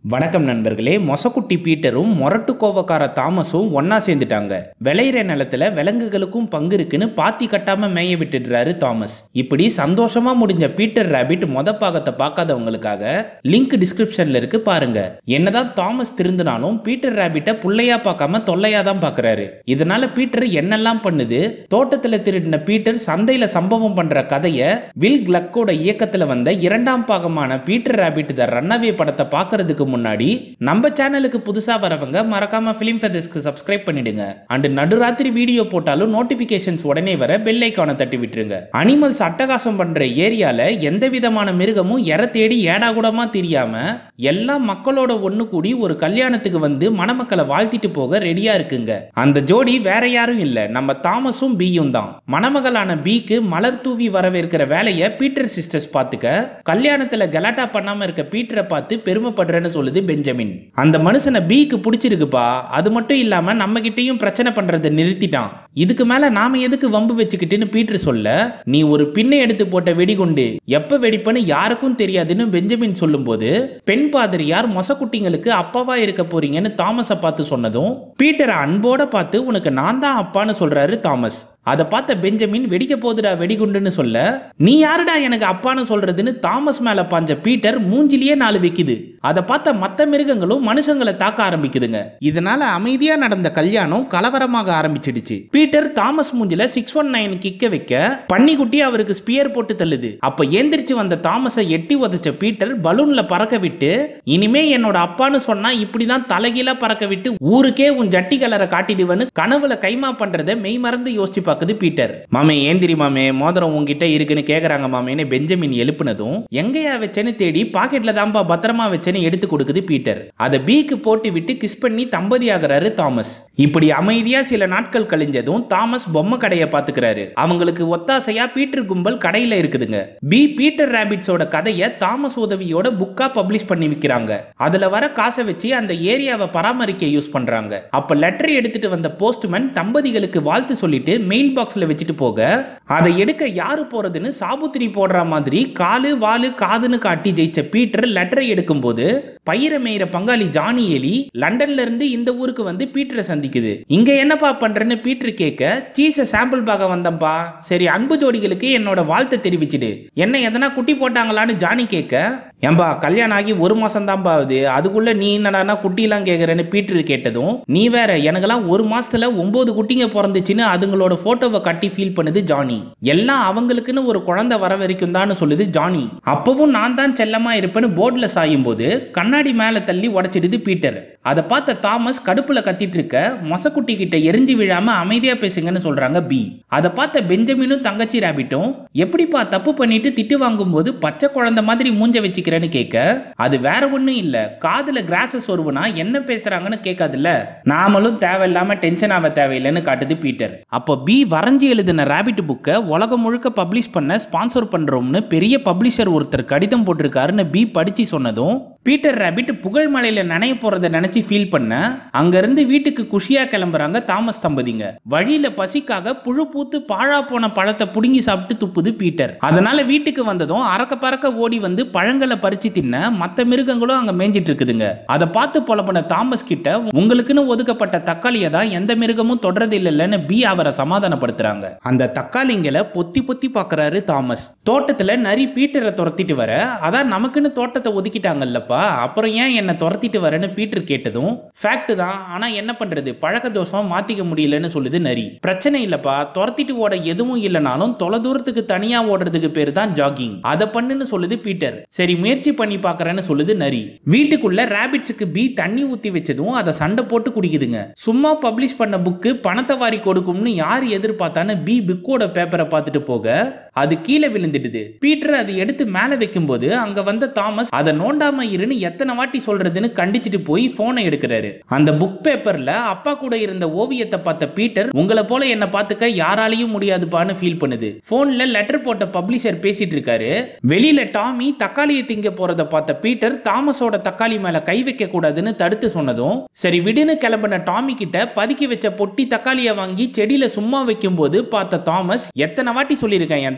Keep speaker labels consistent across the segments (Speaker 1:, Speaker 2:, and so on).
Speaker 1: வணக்கம் நண்பர்களே மொசக்குட்டி பீட்டரும் மொரட்டு கோவக்கார தாமஸும் ஒன்னா சேர்ந்துட்டாங்க விளையிற நிலத்துல விலங்குகளுக்கும் பங்கு இருக்குன்னு பாத்தி கட்டாம மேய விட்டுடுறாரு தாமஸ் இப்படி சந்தோஷமா முடிஞ்ச பீட்டர் ராபிட் மொத பாகத்தை பார்க்காதவங்களுக்காக லிங்க் டிஸ்கிரிப்ஷன்ல இருக்கு பாருங்க என்னதான் தாமஸ் திருந்தினாலும் பீட்டர் ராபிட்டை புள்ளையா பார்க்காம தொல்லையா தான் பார்க்கறாரு இதனால பீட்டர் என்னெல்லாம் பண்ணுது தோட்டத்துல திருடின பீட்டர் சந்தையில சம்பவம் பண்ற கதைய வில் கிளக்கோட இயக்கத்துல வந்த இரண்டாம் பாகமான பீட்டர் ராபிட் த ரன்னவே படத்தை பார்க்கறதுக்கு முன்னாடி நம்ம சேனலுக்கு புதுசா வரவங்க மறக்காம ஃபிலிம் ஃபெதர்ஸ்க்கு சப்ஸ்கிரைப் பண்ணிடுங்க அண்ட் நடுராத்திரி வீடியோ போட்டாலும் நோட்டிபிகேஷன்ஸ் உடனே வர பெல் ஐக்கானை தட்டி விட்டுருங்க அனிமல்ஸ் அட்டகாசம் பண்ற ஏரியால எந்த விதமான மிருகமும் எர தேடி ஏடாகூடமா தெரியாம எல்லா மக்களோட ஒண்ணு கூடி ஒரு கல்யாணத்துக்கு வந்து மணமக்களை வாழ்த்திட்டு போக ரெடியா இருக்குங்க அந்த ஜோடி வேற யாரும் இல்ல நம்ம தாமஸும் பியும் தான் மணமகளான பிக்கு மலர் தூவி வரவேற்கிற வேலையை பீட்டர் சிஸ்டர்ஸ் பார்த்துக்க கல்யாணத்துல கலாட்டா பண்ணாம இருக்க பீட்டரை பார்த்து பெருமைப்படுறேன்னு சொல்லுது பெஞ்சமின் அந்த மனுஷனை பிக்கு பிடிச்சிருக்குப்பா அது மட்டும் இல்லாம நம்ம கிட்டயும் பிரச்சனை பண்றதை நிறுத்திட்டான் இதுக்கு மேல நாம எதுக்கு வம்பு வச்சுக்கிட்டுன்னு பீட்டர் சொல்ல நீ ஒரு பின்னை எடுத்து போட்ட வெடிகுண்டு எப்ப வெடிப்பன்னு யாருக்கும் தெரியாதுன்னு பெஞ்சமின் சொல்லும்போது பெண் பாதிரியார் மொசக்குட்டிங்களுக்கு அப்பாவா இருக்க போறீங்கன்னு தாமஸை பார்த்து சொன்னதும் பீட்டரை அன்போட பார்த்து உனக்கு நான் தான் அப்பான்னு சொல்றாரு தாமஸ் அதை பார்த்த பெஞ்சமின் வெடிக்க போதுடா வெடிகுண்டுன்னு சொல்ல நீ யாருடா எனக்கு அப்பான்னு சொல்றதுன்னு தாமஸ் மேல பாஞ்ச பீட்டர் மூஞ்சிலேயே நாலு வைக்குது அதை பார்த்த மற்ற மிருகங்களும் மனுஷங்களை தாக்க ஆரம்பிக்குதுங்க இதனால அமைதியா நடந்த கல்யாணம் கலவரமாக ஆரம்பிச்சிடுச்சு பீட்டர் தாமஸ் மூஞ்சில சிக்ஸ் ஒன் நைன் கிக்க வைக்க பன்னிக்குட்டி அவருக்கு ஸ்பியர் போட்டு தள்ளுது அப்ப ஏந்திரிச்சு வந்த தாமஸை எட்டி உதைச்ச பீட்டர் பலூன்ல பறக்க விட்டு இனிமே என்னோட அப்பான்னு சொன்னா இப்படிதான் தலைகீழா பறக்க விட்டு ஊருக்கே உன் ஜட்டி கலரை காட்டிடுவேன்னு கனவுல கைமா பண்றதை மெய் மறந்து யோசிச்சு பார்க்குது பீட்டர் மாமே ஏந்திரி மாமே மோதிரம் உங்ககிட்ட இருக்குன்னு கேக்குறாங்க மாமேன்னு பெஞ்சமின் எழுப்புனதும் எங்கேயா வச்சேன்னு தேடி பாக்கெட்ல தான்பா பத்திரமா வச்சேன்னு எடுத்து கொடுக்குது பீட்டர் அதை பீக்கு போட்டு விட்டு கிஸ் பண்ணி தம்பதி ஆகுறாரு தாமஸ் இப்படி அமைதியா சில நாட்கள் கழிஞ்சதும் தாமஸ் பொம்மை கடையை பாத்துக்கிறாரு அவங்களுக்கு ஒத்தாசையா பீட்டர் கும்பல் கடையில இருக்குதுங்க பி பீட்டர் ராபிட்ஸோட கதையை தாமஸ் உதவியோட புக்கா பப்ளிஷ் பண்ணி விக்கிறாங்க அதுல வர காசை வச்சு அந்த ஏரியாவை பராமரிக்க யூஸ் பண்றாங்க அப்ப லெட்டர் எடுத்துட்டு வந்த போஸ்ட்மேன் தம்பதிகளுக்கு வாழ்த்து சொல்லிட்டு மெயில் பாக்ஸ்ல வச்சுட்டு போக அதை எடுக்க யாரு போறதுன்னு சாபுத்திரி போடுற மாதிரி காலு வாலு காதுன்னு காட்டி ஜெயிச்ச பீட்டர் லெட்டரை எடுக்கும்போது பயிரை மேயிற பங்காளி ஜானி எலி லண்டன்ல இருந்து இந்த ஊருக்கு வந்து பீட்டரை சந்திக்குது இங்க என்னப்பா பண்றேன்னு பீட்டர் கேட்க சீஸ சாம்பிள் பார்க்க வந்தம்பா சரி அன்பு ஜோடிகளுக்கு என்னோட வாழ்த்தை தெரிவிச்சிடு என்ன எதனா குட்டி போட்டாங்களான்னு ஜானி கேட்க ஏம்பா கல்யாணம் ஆகி ஒரு மாசம் தான்ப்பா ஆகுது அதுக்குள்ள நீ என்னடானா குட்டிலாம் கேட்குறேன்னு பீட்டர் கேட்டதும் நீ வேற எனக்கெல்லாம் ஒரு மாசத்துல ஒன்பது குட்டிங்க பிறந்துச்சுன்னு அதுங்களோட போட்டோவை கட்டி ஃபீல் பண்ணுது ஜானி எல்லாம் அவங்களுக்குன்னு ஒரு குழந்தை வர வரைக்கும் தான் சொல்லுது ஜானி அப்பவும் நான் தான் செல்லமா இருப்பேன்னு போர்டில் சாயும் போது கண்ணாடி மேலே தள்ளி உடைச்சிடுது பீட்டர் அதை பார்த்த தாமஸ் கடுப்புல கத்திட்டு இருக்க மொசக்குட்டி கிட்ட எரிஞ்சு விழாம அமைதியா பேசுங்கன்னு சொல்றாங்க பி அதை பார்த்த பெஞ்சமினும் தங்கச்சி ராபிட்டும் எப்படிப்பா தப்பு பண்ணிட்டு திட்டு வாங்கும்போது பச்சை குழந்தை மாதிரி மூஞ்ச வச்சுக்கிறேன்னு கேட்க அது வேற ஒண்ணும் இல்ல காதுல கிராஸ சொருவுனா என்ன பேசுறாங்கன்னு கேட்காதுல்ல நாமளும் தேவையில்லாம டென்ஷன் ஆக தேவையில்லைன்னு காட்டுது பீட்டர் அப்போ பி வரைஞ்சி எழுதின ராபிட் புக்கை உலகம் முழுக்க பப்ளிஷ் பண்ண ஸ்பான்சர் பண்றோம்னு பெரிய பப்ளிஷர் ஒருத்தர் கடிதம் போட்டிருக்காருன்னு பி படிச்சு சொன்னதும் பீட்டர் ராபிட் புகழ் மலையில நனைய போறதை நினைச்சு ஃபீல் பண்ண அங்கிருந்து வீட்டுக்கு குஷியா கிளம்புறாங்க தாமஸ் தம்பதிங்க வழியில பசிக்காக புழு பூத்து பாழா போன பழத்தை புடுங்கி சாப்பிட்டு துப்புது பீட்டர் அதனால வீட்டுக்கு வந்ததும் அறக்க பறக்க ஓடி வந்து பழங்களை பறிச்சு தின்ன மத்த மிருகங்களும் அங்க மேய்ஞ்சிட்டு இருக்குதுங்க அதை பார்த்து புலப்பன தாமஸ் கிட்ட உங்களுக்குன்னு ஒதுக்கப்பட்ட தக்காளியை தான் எந்த மிருகமும் தொடறது இல்லைன்னு பி அவரை சமாதானப்படுத்துறாங்க அந்த தக்காளிங்களை பொத்தி பொத்தி பாக்குறாரு தாமஸ் தோட்டத்துல நரி பீட்டரை துரத்திட்டு வர அதான் நமக்குன்னு தோட்டத்தை ஒதுக்கிட்டாங்கல்லப்பா அப்புறம் ஏன் என்னை துரத்திட்டு வரேன்னு பீட்டர் கேட்டதும் ஃபேக்ட் தான் ஆனா என்ன பண்றது பழக்க தோஷம் மாத்திக்க முடியலன்னு சொல்லுது நரி பிரச்சனை இல்லப்பா துரத்திட்டு ஓட எதுவும் இல்லைனாலும் தொலை தூரத்துக்கு தனியா ஓடுறதுக்கு பேர் தான் ஜாகிங் அதை பண்ணுன்னு சொல்லுது பீட்டர் சரி முயற்சி பண்ணி பார்க்கறேன்னு சொல்லுது நரி வீட்டுக்குள்ள ரேபிட்ஸுக்கு பி தண்ணி ஊத்தி வச்சதும் அதை சண்டை போட்டு குடிக்குதுங்க சும்மா பப்ளிஷ் பண்ண புக்கு பணத்தை வாரி கொடுக்கும்னு யார் எதிர்பார்த்தான்னு பி புக்கோட பேப்பரை பார்த்துட்டு போக அது கீழே விழுந்துடுது பீட்டர் அதை எடுத்து மேலே வைக்கும்போது அங்க வந்த தாமஸ் அதை நோண்டாம இருன்னு எத்தனை வாட்டி சொல்றதுன்னு கண்டிச்சிட்டு போய் போனை எடுக்கிறாரு அந்த புக் பேப்பர்ல அப்பா கூட இருந்த ஓவியத்தை பார்த்த பீட்டர் உங்களை போல என்ன பார்த்துக்க யாராலையும் முடியாதுப்பான்னு ஃபீல் பண்ணுது போன்ல லெட்டர் போட்ட பப்ளிஷர் பேசிட்டு இருக்காரு வெளியில டாமி தக்காளியை திங்க போறத பார்த்த பீட்டர் தாமஸோட தக்காளி மேல கை வைக்க கூடாதுன்னு தடுத்து சொன்னதும் சரி விடுன்னு கிளம்பின டாமி கிட்ட பதுக்கி வச்ச பொட்டி தக்காளியை வாங்கி செடியில சும்மா வைக்கும் போது பார்த்த தாமஸ் எத்தனை வாட்டி சொல்லியிருக்கேன் என்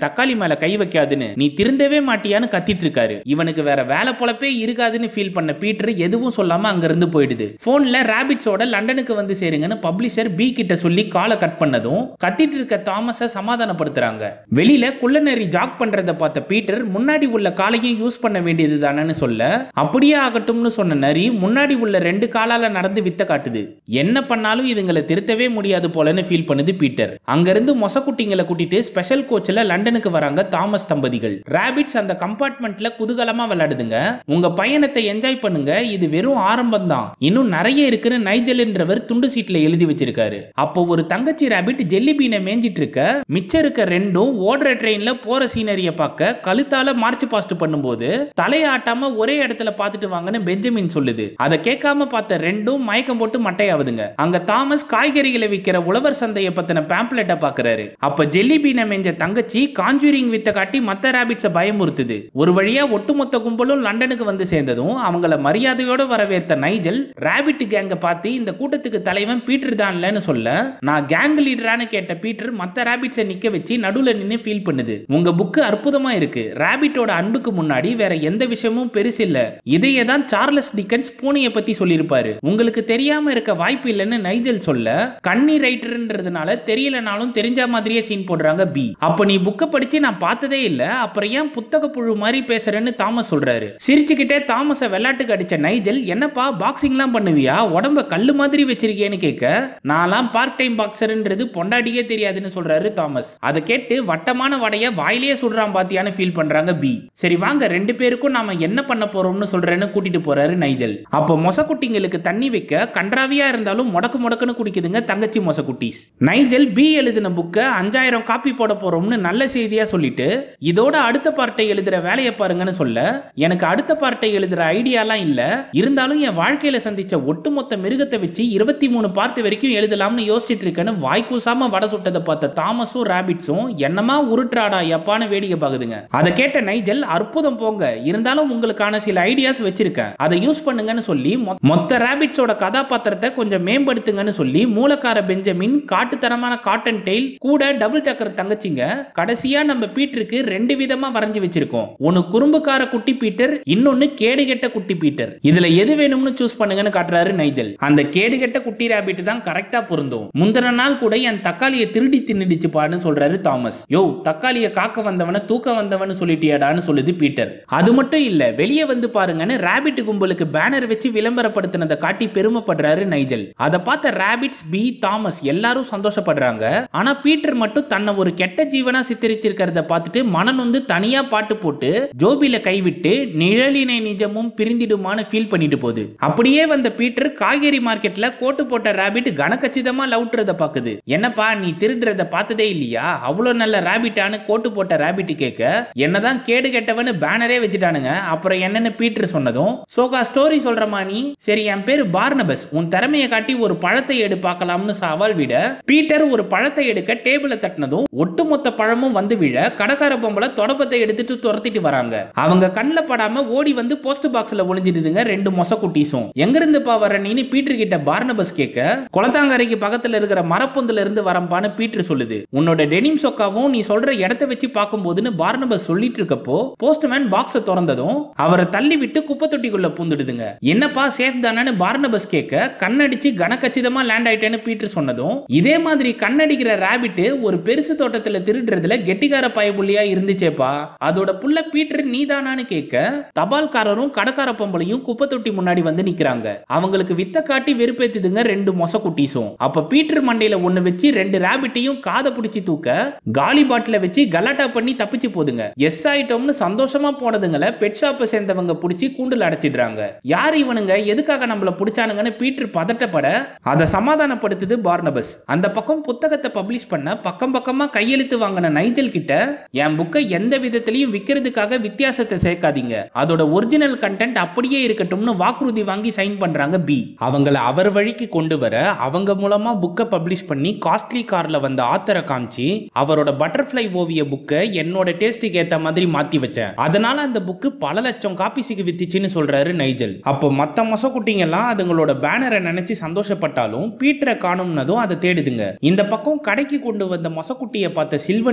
Speaker 1: தக்காளி மேல கை வைக்காதுன்னு நீ திருந்தவே மாட்டியான்னு கத்திட்டு இருக்காரு இவனுக்கு வேற வேலை பொழப்பே இருக்காதுன்னு ஃபீல் பண்ண பீட்டர் எதுவும் சொல்லாம அங்க இருந்து போயிடுது போன்ல ராபிட்ஸோட லண்டனுக்கு வந்து சேருங்கன்னு பப்ளிஷர் பி கிட்ட சொல்லி காலை கட் பண்ணதும் கத்திட்டு இருக்க தாமஸ சமாதானப்படுத்துறாங்க வெளியில குள்ளநெறி ஜாக் பண்றத பார்த்த பீட்டர் முன்னாடி உள்ள காலையும் யூஸ் பண்ண வேண்டியது தானேன்னு சொல்ல அப்படியே ஆகட்டும்னு சொன்ன நரி முன்னாடி உள்ள ரெண்டு காலால நடந்து வித்த காட்டுது என்ன பண்ணாலும் இதுங்களை திருத்தவே முடியாது போலன்னு ஃபீல் பண்ணுது பீட்டர் அங்கிருந்து மொசக்குட்டிங்களை கூட்டிட்டு ஸ்பெஷல் கோச்ல லண்டனுக்கு வராங்க தாமஸ் தம்பதிகள் ராபிட்ஸ் அந்த கம்பார்ட்மெண்ட்ல குதூகலமா விளையாடுதுங்க உங்க பயணத்தை என்ஜாய் பண்ணுங்க இது வெறும் ஆரம்பம் தான் இன்னும் நிறைய இருக்குன்னு நைஜல்ன்றவர் துண்டு சீட்ல எழுதி வச்சிருக்காரு அப்போ ஒரு தங்கச்சி ராபிட் ஜெல்லி பீனை மேய்ஞ்சிட்டு இருக்க மிச்சம் இருக்க ரெண்டும் ஓடுற ட்ரெயின்ல போற சீனரிய பார்க்க கழுத்தால மார்ச் பாஸ்ட் பண்ணும்போது தலையாட்டாம ஒரே இடத்துல பார்த்துட்டு வாங்கன்னு பெஞ்சமின் சொல்லுது அதை கேட்காம பார்த்த ரெண்டும் மயக்கம் போட்டு மட்டையாவுதுங்க அங்க தாமஸ் காய்கறிகளை விற்கிற உழவர் சந்தையை பத்தின பேம்ப்ளெட்டை பாக்குறாரு அப்ப ஜெல்லி பீனை மேஞ்ச தங்கச்சி காஞ்சூரிங் வித்த காட்டி மத்த ராபிட்ஸை பயமுறுத்துது ஒரு வழியா ஒட்டுமொத்த கும்பலும் லண்டனுக்கு வந்து சேர்ந்ததும் அவங்கள மரியாதையோட வரவேற்ற நைஜல் ராபிட் கேங்க பார்த்து இந்த கூட்டத்துக்கு தலைவன் பீட்டர் தான்லன்னு சொல்ல நான் கேங் லீடரானு கேட்ட பீட்டர் மத்த ராபிட்ஸை நிக்க வச்சு நடுவுல நின்னு ஃபீல் பண்ணுது உங்க புக்கு அற்புதமா இருக்கு ராபிட்டோட அன்புக்கு முன்னாடி வேற எந்த விஷயமும் பெருசு இல்ல இதையே தான் சார்லஸ் டிக்கன்ஸ் பூனையை பத்தி சொல்லியிருப்பாரு உங்களுக்கு தெரியாம இருக்க வாய்ப்பு இல்லைன்னு நைஜல் சொல்ல கண்ணி ரைட்டர்ன்றதுனால தெரியலனாலும் தெரிஞ்ச மாதிரியே சீன் போடுறாங்க பி அப்ப நீ புக்கை படிச்சு நான் பார்த்ததே இல்ல அப்புறம் ஏன் புத்தக புழு மாதிரி பேசுறேன்னு தாமஸ் சொல்றாரு சிரிச்சுக்கிட்டே தாமஸை விளையாட்டுக்கு அடிச்ச நைஜல் என்னப்பா பாக்ஸிங்லாம் பண்ணுவியா உடம்ப கல்லு மாதிரி வச்சிருக்கேன்னு கேட்க நான்லாம் பார்ட் டைம் பாக்ஸர்ன்றது பொண்டாட்டியே தெரியாதுன்னு சொல்றாரு தாமஸ் அதை கேட்டு வட்டமான வடைய வாயிலேயே சுடுறான் பாத்தியான்னு ஃபீல் பண்றாங்க பி சரி வாங்க ரெண்டு பேருக்கும் நாம என்ன பண்ண போறோம்னு சொல்றேன்னு கூட்டிட்டு போறாரு நைஜல் அப்போ மொசக்குட்டிங்களுக்கு தண்ணி வைக்க கன்றாவியா இருந்தாலும் முடக்கு முடக்குன்னு குடிக்குதுங்க தங்கச்சி மொசக்குட்டீஸ் நைஜல் பி எழுதின புக்கை அஞ்சாயிரம் காப்பி போட போறோம்னு நல்ல செய்தியா சொல்லிட்டு இதோட அடுத்த பார்ட்டை எழுதுற வேலையை பாருங்கன்னு சொல்ல எனக்கு அடுத்த பார்ட்டை எழுதுற ஐடியாலாம் இல்ல இருந்தாலும் என் வாழ்க்கையில சந்திச்ச ஒட்டுமொத்த மிருகத்தை வச்சு இருபத்தி மூணு பார்ட் வரைக்கும் எழுதலாம்னு யோசிச்சுட்டு இருக்கேன்னு வாய்க்கூசாம வடை சுட்டதை பார்த்த தாமஸும் ராபிட்ஸும் என்னமா உருட்டுறாடா எப்பான்னு வேடிக்கை பாக்குதுங்க அதை கேட்ட நைஜல் அற்புதம் போங்க இருந்தாலும் உங்களுக்கான சில ஐடியாஸ் வச்சிருக்கேன் அதை யூஸ் பண்ணுங்கன்னு சொல்லி மொ- மொத்த ராபிட்ஸோட கதாபாத்திரத்தை கொஞ்சம் மேம்படுத்துங்கன்னு சொல்லி மூலக்கார பெஞ்சமின் காட்டுத்தனமான காட்டன் டெய்ல் கூட டபுள் டக்கர் தங்கச்சிங்க கடைசியா நம்ம பீட்டருக்கு ரெண்டு விதமா வரைஞ்சு வச்சிருக்கோம் ஒன்னு குறும்புக்கார குட்டி பீட்டர் இன்னொன்னு கேடுகெட்ட குட்டி பீட்டர் இதுல எது வேணும்னு சூஸ் பண்ணுங்கன்னு காட்டுறாரு நைஜல் அந்த கேடுகெட்ட குட்டி ராபிட் தான் கரெக்டா பொருந்தும் முந்தின நாள் கூட என் தக்காளியை திருடி தின்னுடுச்சு பான்னு சொல்றாரு தாமஸ் யோ தக்காளியை காக்க வந்தவன தூக்க வந்தவன்னு சொல்லிட்டியாடான்னு சொல்லுது பீட்டர் அது மட்டும் இல்ல வெளியே வந்து பாருங்கன்னு ராபிட் கும்பலுக்கு பேனர் வச்சு விளம்பரப்படுத்தினதை காட்டி பெருமைப்படுறாரு நைஜல் அதை பார்த்த ராபிட்ஸ் பி தாமஸ் எல்லாரும் சந்தோஷப்படுறாங்க ஆனா பீட்டர் மட்டும் தன்னை ஒரு கெட்ட ஜீவனா சித்தரிச்சிருக்கிறத பார்த்துட்டு மனம் வந்து தனியா பாட்டு போட்டு ஜோபில கைவிட்டு நிழலினை நிஜமும் பிரிந்திடுமான்னு ஃபீல் பண்ணிட்டு போகுது அப்படியே வந்த பீட்டர் காய்கறி மார்க்கெட்ல கோட்டு போட்ட ராபிட் கனக்கச்சிதமா லவுட்டுறத பாக்குது என்னப்பா நீ திருடுறத பார்த்ததே இல்லையா அவ்வளவு நல்ல ராபிட்டான்னு கோட்டு போட்ட ராபிட் கேட்க என்னதான் கேடு கெட்டவன்னு பேனரே வச்சுட்டானுங்க அப்புறம் என்னன்னு பீட்டர் சொன்னதும் சோகா ஸ்டோரி சொல்றமா நீ சரி என் பேரு பார்னபஸ் உன் திறமையை காட்டி ஒரு பழத்தை எடு பார்க்கலாம்னு சவால் விட பீட்டர் ஒரு பழத்தை எடுக்க டேபிள தட்டினதும் ஒட்டுமொத்த பழமும் வந்து விழ கடைக்கார பொம்பளை தொடப்பத்தை எடுத்துட்டு துரத்திட்டு வராங்க அவங்க கண்ணில் படாம ஓடி வந்து போஸ்ட் பாக்ஸ்ல ஒளிஞ்சிடுதுங்க ரெண்டு மொச குட்டீஸும் எங்க இருந்துப்பா வர நீனு பீட்டர் கிட்ட பார்னபஸ் கேட்க குளத்தாங்கரைக்கு பக்கத்துல இருக்கிற மரப்பொந்துல இருந்து வரம்பான்னு பீட்டர் சொல்லுது உன்னோட டெனிம் சொக்காவும் நீ சொல்ற இடத்த வச்சு பார்க்கும்போதுன்னு பார்னபஸ் சொல்லிட்டு இருக்கப்போ போஸ்ட்மேன் பாக்ஸை திறந்ததும் அவரை தள்ளி விட்டு குப்பை தொட்டிக்குள்ள பூந்துடுதுங்க என்னப்பா சேஃப் தானேன்னு பார்னபஸ் கேட்க கண்ணடிச்சு கனக்கச்சிதமா லேண்ட் ஆயிட்டேன்னு பீட்டர் சொன்னதும் இதே மாதிரி கண்ணடிக்கிற ராபிட் ஒரு பெருசு தோட்டத்துல திருடுறதுல கெட்டிக்கார பயபுள்ளியா இருந்துச்சேப்பா அதோட புள்ள பீட்டர் நீதானான்னு கேட்க தபால்காரரும் கடைக்கார பொம்பளையும் குப்பை தொட்டி முன்னாடி வந்து நிக்கிறாங்க அவங்களுக்கு வித்த காட்டி வெறுப்பேத்துதுங்க ரெண்டு மொச குட்டீஸும் அப்ப பீட்டர் மண்டையில ஒண்ணு வச்சு ரெண்டு ராபிட்டையும் காதை பிடிச்சி தூக்க காலி பாட்டில வச்சு கலாட்டா பண்ணி தப்பிச்சு போதுங்க எஸ் ஆயிட்டோம்னு சந்தோஷமா போனதுங்கள பெட் ஷாப்பை சேர்ந்தவங்க பிடிச்சி கூண்டுல அடைச்சிடுறாங்க யார் இவனுங்க எதுக்காக நம்மள பிடிச்சானுங்கன்னு பீட்டர் பதட்டப்பட அதை சமாதானப்படுத்துது பார்னபஸ் அந்த பக்கம் புத்தகத்தை பப்ளிஷ் பண்ண பக்கம் பக்கமா கையெழுத்து வாங்கின நைஜல் கிட்ட என் புக்கை எந்த விதத்திலையும் விற்கிறதுக்காக வித்தியாசத்தை சேர்க்காதீங்க அதோட ஒரிஜினல் கண்டென்ட் அப்படியே இருக்கட்டும்னு வாக்குறுதி வாங்கி சைன் பண்றாங்க பி அவங்கள அவர் வழிக்கு கொண்டு வர அவங்க மூலமா புக்கை பப்ளிஷ் பண்ணி காஸ்ட்லி கார்ல வந்த ஆத்தரை காமிச்சு அவரோட பட்டர்ஃப்ளை ஓவிய புக்கை என்னோட டேஸ்ட்டுக்கு ஏத்த மாதிரி மாத்தி வச்சேன் அதனால அந்த புக்கு பல லட்சம் காப்பீஸுக்கு வித்துச்சுன்னு சொல்றாரு நைஜல் அப்போ மத்த மொசக்குட்டிங்க எல்லாம் அதுங்களோட பேனரை நினைச்சு சந்தோஷப்பட்டாலும் பீட்டரை காணும்னதும் அதை தேடுதுங்க இந்த பக்கம் கடைக்கு கொண்டு வந்த மொசக்குட்டியை பார்த்த சில்வண்டு ஒண்ணு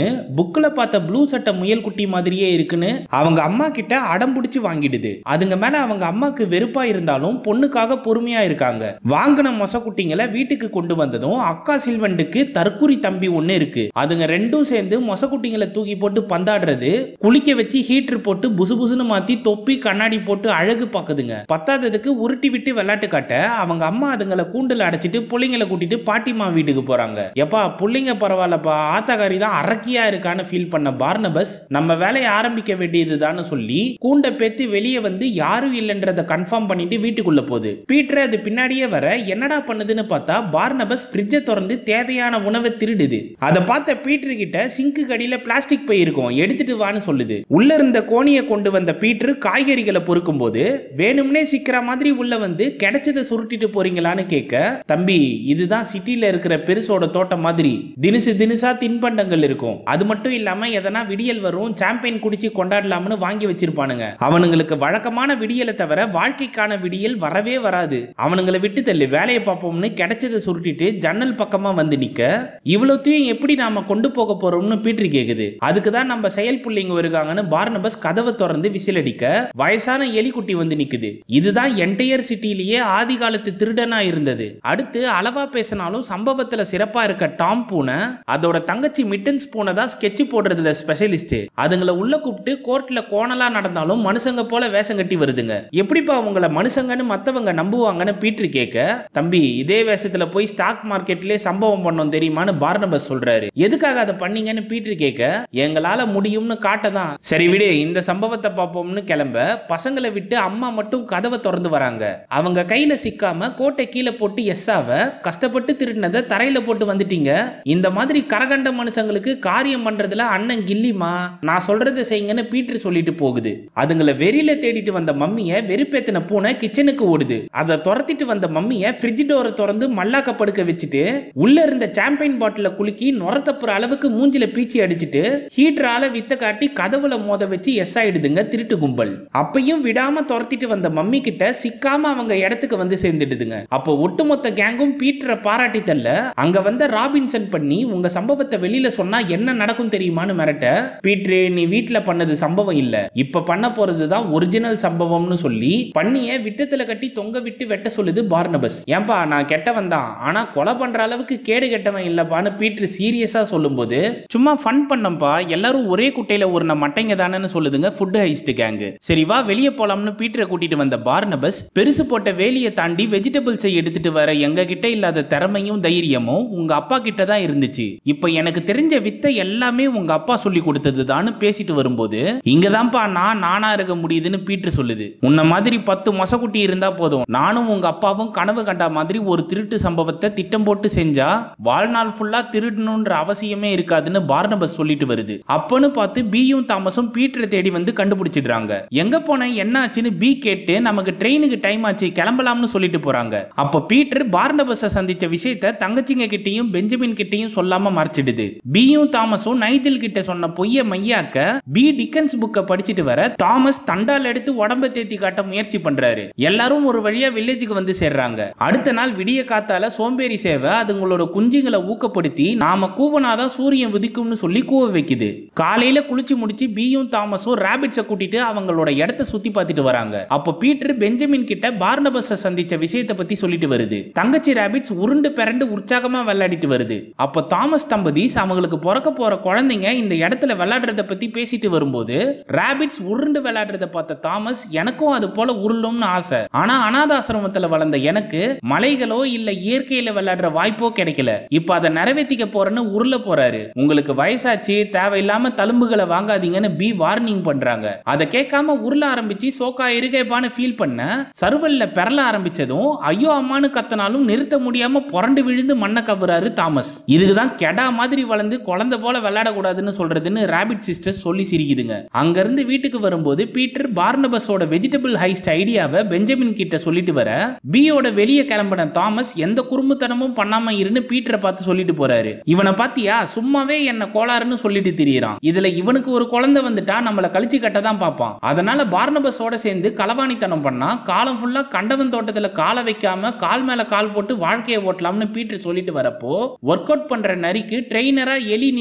Speaker 1: வேணும்னு புக்ல பார்த்த ப்ளூ சட்டை முயல் குட்டி மாதிரியே இருக்குன்னு அவங்க அம்மா கிட்ட அடம் பிடிச்சு வாங்கிடுது அதுங்க மேல அவங்க அம்மாக்கு வெறுப்பா இருந்தாலும் பொண்ணுக்காக பொறுமையா இருக்காங்க வாங்கின மொசக்குட்டிங்களை வீட்டுக்கு கொண்டு வந்ததும் அக்கா சில்வண்டுக்கு தற்குறி தம்பி ஒண்ணு இருக்கு அதுங்க ரெண்டும் சேர்ந்து மொசக்குட்டிங்களை தூக்கி போட்டு பந்தாடுறது குளிக்க வச்சு ஹீட்டர் போட்டு புசு புசுன்னு மாத்தி தொப்பி கண்ணாடி போட்டு அழகு பாக்குதுங்க பத்தாததுக்கு உருட்டி விட்டு விளையாட்டு காட்ட அவங்க அம்மா அதுங்களை கூண்டுல அடைச்சிட்டு புள்ளைங்களை கூட்டிட்டு பாட்டிமா வீட்டுக்கு போறாங்க எப்பா புள்ளைங்க பரவாயில்லப்பா ஆத்தாக்காரி தான் அரக்கியா இருக்கான்னு ஃபீல் பண்ண பார்னபஸ் நம்ம வேலையை ஆரம்பிக்க வேண்டியதுதான்னு சொல்லி கூண்டை பேத்து வெளியே வந்து யாரும் இல்லைன்றத கன்ஃபார்ம் பண்ணிட்டு வீட்டுக்குள்ள போகுது பீட்டர் அது பின்னாடியே வர என்னடா பண்ணுதுன்னு பார்த்தா பார்னபஸ் ஃப்ரிட்ஜை திறந்து தேவையான உணவை திருடுது அதை பார்த்த பீட்டர் கிட்ட சிங்க்கு கடியில பிளாஸ்டிக் பை இருக்கும் எடுத்துட்டு வான்னு சொல்லுது உள்ள இருந்த கோணியை கொண்டு வந்த பீட்டர் காய்கறிகளை பொறுக்கும் போது வேணும்னே சிக்கிற மாதிரி உள்ள வந்து கிடைச்சதை சுருட்டிட்டு போறீங்களான்னு கேட்க தம்பி இதுதான் சிட்டில இருக்கிற பெருசோட தோட்டம் மாதிரி தினுசு தினுசா தின்பண்டங்கள் இருக்கும் அது மட்டும் இல்லாம எதனா விடியல் வரும் சாம்பியன் குடிச்சு கொண்டாடலாம்னு வாங்கி வச்சிருப்பானுங்க அவனுங்களுக்கு வழக்கமான விடியலை தவிர வாழ்க்கைக்கான விடியல் வரவே வராது அவனுங்களை விட்டு தள்ளு வேலையை பார்ப்போம்னு கிடைச்சதை சுருட்டிட்டு ஜன்னல் பக்கமா வந்து நிக்க இவ்வளோத்தையும் எப்படி நாம கொண்டு போக போறோம்னு பீட்டர் கேக்குது அதுக்கு தான் நம்ம செயல் புள்ளைங்க வருகாங்கன்னு பார்னபஸ் கதவை திறந்து விசில் அடிக்க வயசான எலிக்குட்டி வந்து நிக்குது இதுதான் என்டையர் சிட்டிலேயே ஆதி காலத்து திருடனா இருந்தது அடுத்து அளவா பேசினாலும் சம்பவத்துல சிறப்பா இருக்க டாம் பூனை அதோட தங்கச்சி மிட்டன்ஸ் பூனை தான் ஸ்கெட்ச் போடுறதுல ஸ்பெஷலிஸ்ட் அதுங்களை உள்ள கூப்பிட்டு கோர்ட்ல கோணலா நடந்தாலும் மனுஷங்க போல வேஷம் கட்டி வருதுங்க எப்படிப்பா உங்களை மனுஷங்கன்னு மத்தவங்க நம்புவாங்கன்னு பீட்டர் கேட்க தம்பி இதே வேஷத்துல போய் ஸ்டாக் மார்க்கெட்லயே சம்பவம் பண்ணோம் தெரியுமான்னு பார்னபஸ் சொல்றாரு எதுக்காக அதை பண்ணீங்கன்னு பீட்டர் கேட்க எங்களால முடியும்னு காட்ட தான் சரி விடு இந்த சம்பவத்தை பார்ப்போம்னு கிளம்ப பசங்களை விட்டு அம்மா மட்டும் கதவை திறந்து வராங்க அவங்க கையில சிக்காம கோட்டை கீழே போட்டு எஸ்ஸாவ கஷ்டப்பட்டு திருடினதை தரையில போட்டு வந்துட்டீங்க இந்த மாதிரி கரகண்ட மனுஷங்களுக்கு காரியம் பண்றதுல அண்ணன் கில்லிமா நான் சொல்றதை செய்யுங்கன்னு பீட்டர் சொல்லிட்டு போகுது அதுங்களை வெறியில தேடிட்டு வந்த மம்மிய வெறுப்பேத்தின பூனை கிச்சனுக்கு ஓடுது அதை துரத்திட்டு வந்த மம்மிய ஃப்ரிட்ஜ் டோரை திறந்து மல்லாக்க படுக்க வச்சுட்டு உள்ள இருந்த சாம்பியன் பாட்டில குலுக்கி நுரத்தப்புற அளவுக்கு மூஞ்சில பீச்சி அடிச்சிட்டு ஹீட்டரால வித்த காட்டி கதவுல மோத வச்சு எஸ் ஆயிடுதுங்க திருட்டு கும்பல் அப்பையும் விடாம துரத்திட்டு வந்த மம்மி கிட்ட சிக்காம அவங்க இடத்துக்கு வந்து சேர்ந்துடுதுங்க அப்போ ஒட்டுமொத்த கேங்கும் பீட்டரை பாராட்டி தள்ள அங்க வந்த ராபின்சன் பண்ணி உங்க சம்பவத்தை வெளியில சொன்னா என்ன நடக்கும் தெரியுமான்னு மிரட்ட பீட்ரே நீ வீட்ல பண்ணது சம்பவம் இல்ல இப்ப பண்ண போறது தான் ஒரிஜினல் சம்பவம்னு சொல்லி பண்ணிய விட்டத்துல கட்டி தொங்க விட்டு வெட்ட சொல்லுது பார்னபஸ் ஏன்பா நான் கெட்டவன் தான் ஆனா கொலை பண்ற அளவுக்கு கேடு கெட்டவன் இல்லப்பான்னு பீட்டர் சீரியஸா சொல்லும்போது சும்மா ஃபன் பண்ணப்பா எல்லாரும் ஒரே குட்டையில ஒரு மட்டைங்க தானேன்னு சொல்லுதுங்க ஃபுட் ஹைஸ்ட் கேங்கு சரி வா வெளியே போலாம்னு பீட்டரை கூட்டிட்டு வந்த பார்னபஸ் பெருசு போட்ட வேலியை தாண்டி வெஜிடபிள்ஸை எடுத்துட்டு வர எங்க கிட்ட இல்லாத திறமையும் தைரியமும் உங்க அப்பா கிட்ட தான் இருந்துச்சு இப்போ எனக்கு தெரிஞ்ச வித்தை எல்லாமே உங்க அப்பா சொல்லி கொடுத்தது பேசிட்டு வரும்போது இங்கதான்ப்பா நான் நானா இருக்க முடியுதுன்னு பீட்டர் சொல்லுது உன்ன மாதிரி பத்து மொசக்குட்டி இருந்தா போதும் நானும் உங்க அப்பாவும் கனவு கண்ட மாதிரி ஒரு திருட்டு சம்பவத்தை திட்டம் போட்டு செஞ்சா வாழ்நாள் ஃபுல்லா திருடணுன்ற அவசியமே இருக்காதுன்னு பார்னபஸ் சொல்லிட்டு வருது அப்பன்னு பார்த்து பியும் தாமஸும் பீட்டரை தேடி வந்து கண்டுபிடிச்சிடுறாங்க எங்க போன என்ன ஆச்சுன்னு பி கேட்டு நமக்கு ட்ரெயினுக்கு டைம் ஆச்சு கிளம்பலாம்னு சொல்லிட்டு போறாங்க அப்ப பீட்டர் பார்னபஸை சந்திச்ச விஷயத்த தங்கச்சிங்க கிட்டயும் பெஞ்சமின் கிட்டயும் சொல்லாம மறைச்சிடுது பியும் தாமஸும் நைதில் கிட்ட சொன்ன பொய்ய மையாக்க பி டிக்கன்ஸ் புக்கை படிச்சுட்டு வர தாமஸ் தண்டால் எடுத்து உடம்ப தேத்தி காட்ட முயற்சி பண்றாரு எல்லாரும் ஒரு வழியா வில்லேஜுக்கு வந்து சேர்றாங்க அடுத்த நாள் விடிய காத்தால சோம்பேறி சேவை அதுங்களோட குஞ்சுங்களை ஊக்கப்படுத்தி நாம கூவனாதான் சூரியன் உதிக்கும்னு சொல்லி கூவ வைக்குது காலையில குளிச்சு முடிச்சு பியும் தாமஸும் ரேபிட்ஸை கூட்டிட்டு அவங்களோட இடத்த சுத்தி பார்த்துட்டு வராங்க அப்போ பீட்டர் பெஞ்சமின் கிட்ட பார்னபஸ சந்திச்ச விஷயத்தை பத்தி சொல்லிட்டு வருது தங்கச்சி ரேபிட்ஸ் உருண்டு பிறண்டு உற்சாகமா விளையாடிட்டு வருது அப்போ தாமஸ் தம்பதிஸ் அவங்களுக்கு பிறக்க போற குழந்தைங்க இந்த இடத்துல விளையாடுறத பத்தி பேசிட்டு வரும்போது ரேபிட்ஸ் உருண்டு விளையாடுறத பார்த்த தாமஸ் எனக்கும் அது போல உருளும்னு ஆசை ஆனா அனாதாசிரமத்துல வளர்ந்த எனக்கு மலைகளோ இல்ல இயற்கையில விளையாடுற வாய்ப்போ கிடைக்கல இப்ப அதை நிறைவேற்றிக்க போறேன்னு உருள போறாரு உங்களுக்கு வயசாச்சு தேவையில்லாம தழும்புகளை வாங்காதீங்கன்னு பி வார்னிங் பண்றாங்க அதை கேட்காம உருள ஆரம்பிச்சு சோக்கா இருகேப்பான்னு ஃபீல் பண்ண சர்வல்ல பெறல ஆரம்பிச்சதும் ஐயோ அம்மான்னு கத்தனாலும் நிறுத்த முடியாம புரண்டு விழுந்து மண்ணை கவுறாரு தாமஸ் இதுக்குதான் கெடா மாதிரி வளர்ந்து குழந்தை போல விளையாடக்கூடாதுன்னு சொல்றதுன்னு ராபிட் சிஸ்டர் சொல்லி சிரிக்குதுங்க அங்கிருந்து வீட்டுக்கு வரும்போது பீட்டர் பார்னபஸோட வெஜிடபிள் ஹைஸ்ட் ஐடியாவை பெஞ்சமின் கிட்ட சொல்லிட்டு வர பியோட வெளியே கிளம்பின தாமஸ் எந்த குறும்புத்தனமும் பண்ணாம இருன்னு பீட்டரை பார்த்து சொல்லிட்டு போறாரு இவனை பாத்தியா சும்மாவே என்ன கோளாறுன்னு சொல்லிட்டு திரியறான் இதுல இவனுக்கு ஒரு குழந்தை வந்துட்டா நம்மள கழிச்சு கட்ட தான் பார்ப்பான் அதனால பார்னபஸோட சேர்ந்து களவாணித்தனம் பண்ணா காலம் ஃபுல்லா கண்டவன் தோட்டத்துல காலை வைக்காம கால் மேல கால் போட்டு வாழ்க்கையை ஓட்டலாம்னு பீட்டர் சொல்லிட்டு வரப்போ ஒர்க் அவுட் பண்ற நரிக்கு ட்ரெயினரா எலி நின்னு